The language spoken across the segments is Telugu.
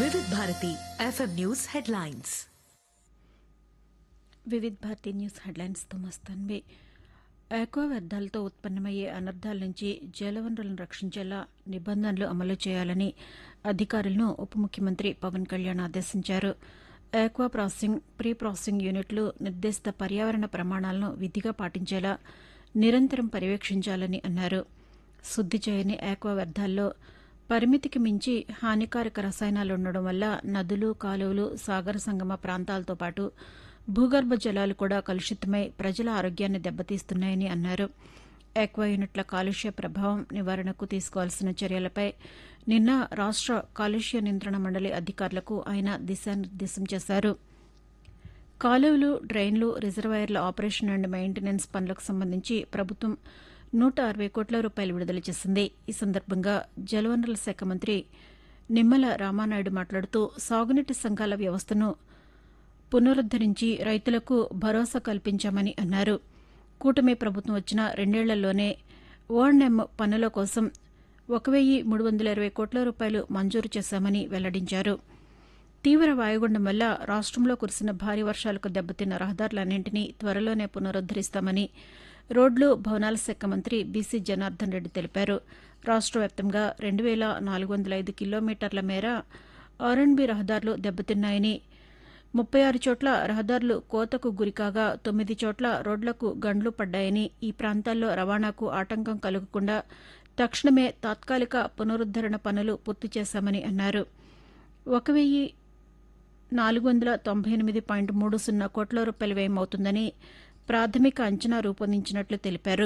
వివిధ Bharati FM news headlines Vividh Bharati news హెడ్లైన్స్తో మస్తాన్వి ఆక్వా వ్యర్థాలతో ఉత్పన్నమయ్యే అనర్థాల నుంచి జలవనరులను రక్షించేలా నిబంధనలు అమలు చేయాలని అధికారులను ఉప ముఖ్యమంత్రి పవన్ కళ్యాణ్ ఆదేశించారు ఆక్వా ప్రాసెసింగ్ ప్రీ ప్రాసెసింగ్ యూనిట్లు నిర్దేశిత పర్యావరణ ప్రమాణాలను విధిగా పాటించేలా నిరంతరం పర్యవేక్షించాలని అన్నారు శుద్ది చేయని ఆక్వా వ్యర్థాల్లో పరిమితికి మించి హానికారక రసాయనాలు ఉండడం వల్ల నదులు కాలువలు సాగర సంగమ ప్రాంతాలతో పాటు భూగర్భ జలాలు కూడా కలుషితమై ప్రజల ఆరోగ్యాన్ని దెబ్బతీస్తున్నాయని అన్నారు ఆక్వా యూనిట్ల కాలుష్య ప్రభావం నివారణకు తీసుకోవాల్సిన చర్యలపై నిన్న రాష్ట కాలుష్య నియంత్రణ మండలి అధికారులకు ఆయన దిశానిర్దేశం చేశారు కాలువలు డ్రైన్లు రిజర్వాయర్ల ఆపరేషన్ అండ్ మెయింటెనెన్స్ పనులకు సంబంధించి ప్రభుత్వం నూట అరవై కోట్ల రూపాయలు విడుదల చేసింది ఈ సందర్భంగా జలవనరుల శాఖ మంత్రి నిమ్మల రామానాయుడు మాట్లాడుతూ సాగునీటి సంఘాల వ్యవస్థను పునరుద్దరించి రైతులకు భరోసా కల్పించామని అన్నారు కూటమి ప్రభుత్వం వచ్చిన రెండేళ్లలోనే ఓఎన్ఎం పనుల కోసం ఒక వెయ్యి మూడు వందల ఇరవై కోట్ల రూపాయలు మంజూరు చేశామని వెల్లడించారు తీవ్ర వాయుగుండం వల్ల రాష్టంలో కురిసిన భారీ వర్షాలకు దెబ్బతిన్న రహదారులన్నింటినీ త్వరలోనే పునరుద్దరిస్తామని రోడ్లు భవనాల శాఖ మంత్రి బీసీ జనార్దన్ రెడ్డి తెలిపారు రాష్ట్ర వ్యాప్తంగా రెండు వేల నాలుగు వందల ఐదు కిలోమీటర్ల మేర ఆర్ఎండ్బీ రహదారులు దెబ్బతిన్నాయని ముప్పై ఆరు చోట్ల రహదారులు కోతకు గురికాగా తొమ్మిది చోట్ల రోడ్లకు గండ్లు పడ్డాయని ఈ ప్రాంతాల్లో రవాణాకు ఆటంకం కలగకుండా తక్షణమే తాత్కాలిక పునరుద్దరణ పనులు పూర్తి చేశామని అన్నారు ఒక వెయ్యి నాలుగు వందల తొంభై ఎనిమిది పాయింట్ మూడు సున్నా కోట్ల రూపాయల వ్యయమవుతుందని ప్రాథమిక అంచనా రూపొందించినట్లు తెలిపారు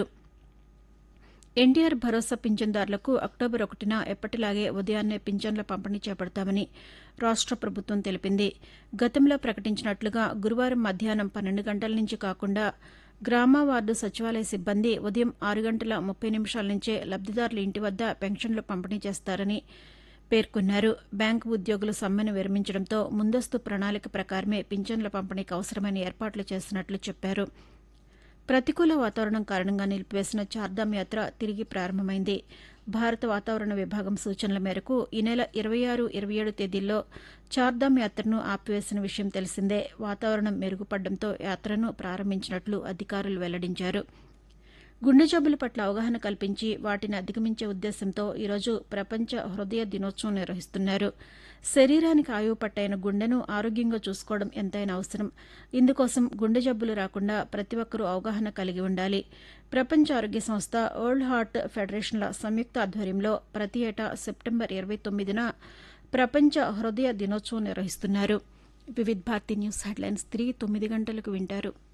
ఎన్టీఆర్ భరోసా పింఛన్దారులకు అక్టోబర్ ఒకటిన ఎప్పటిలాగే ఉదయాన్నే పింఛన్ల పంపిణీ చేపడతామని రాష్ట ప్రభుత్వం తెలిపింది గతంలో ప్రకటించినట్లుగా గురువారం మధ్యాహ్నం పన్నెండు గంటల నుంచి కాకుండా గ్రామ వార్డు సచివాలయ సిబ్బంది ఉదయం ఆరు గంటల ముప్పై నిమిషాల నుంచే లబ్దిదారుల ఇంటి వద్ద పెన్షన్లు పంపిణీ చేస్తారని పేర్కొన్నారు బ్యాంకు ఉద్యోగులు సమ్మెను విరమించడంతో ముందస్తు ప్రణాళిక ప్రకారమే పింఛన్ల పంపిణీకి అవసరమైన ఏర్పాట్లు చేస్తున్నట్లు చెప్పారు ప్రతికూల వాతావరణం కారణంగా నిలిపివేసిన చార్ధామ్ యాత్ర తిరిగి ప్రారంభమైంది భారత వాతావరణ విభాగం సూచనల మేరకు ఈ నెల ఇరవై ఆరు ఇరవై ఏడు తేదీల్లో చార్ధామ్ యాత్రను ఆపివేసిన విషయం తెలిసిందే వాతావరణం మెరుగుపడడంతో యాత్రను ప్రారంభించినట్లు అధికారులు వెల్లడించారు గుండె జబ్బుల పట్ల అవగాహన కల్పించి వాటిని అధిగమించే ఉద్దేశంతో ఈరోజు ప్రపంచ హృదయ దినోత్సవం నిర్వహిస్తున్నారు శరీరానికి ఆయువు పట్టైన గుండెను ఆరోగ్యంగా చూసుకోవడం ఎంతైనా అవసరం ఇందుకోసం గుండె జబ్బులు రాకుండా ప్రతి ఒక్కరూ అవగాహన కలిగి ఉండాలి ప్రపంచ ఆరోగ్య సంస్థ వరల్డ్ హార్ట్ ఫెడరేషన్ల సంయుక్త ఆధ్వర్యంలో ప్రతి ఏటా సెప్టెంబర్ ఇరవై తొమ్మిదిన ప్రపంచ హృదయ దినోత్సవం నిర్వహిస్తున్నారు వివిధ్ భారతి న్యూస్ హెడ్లైన్స్ తిరిగి తొమ్మిది గంటలకు వింటారు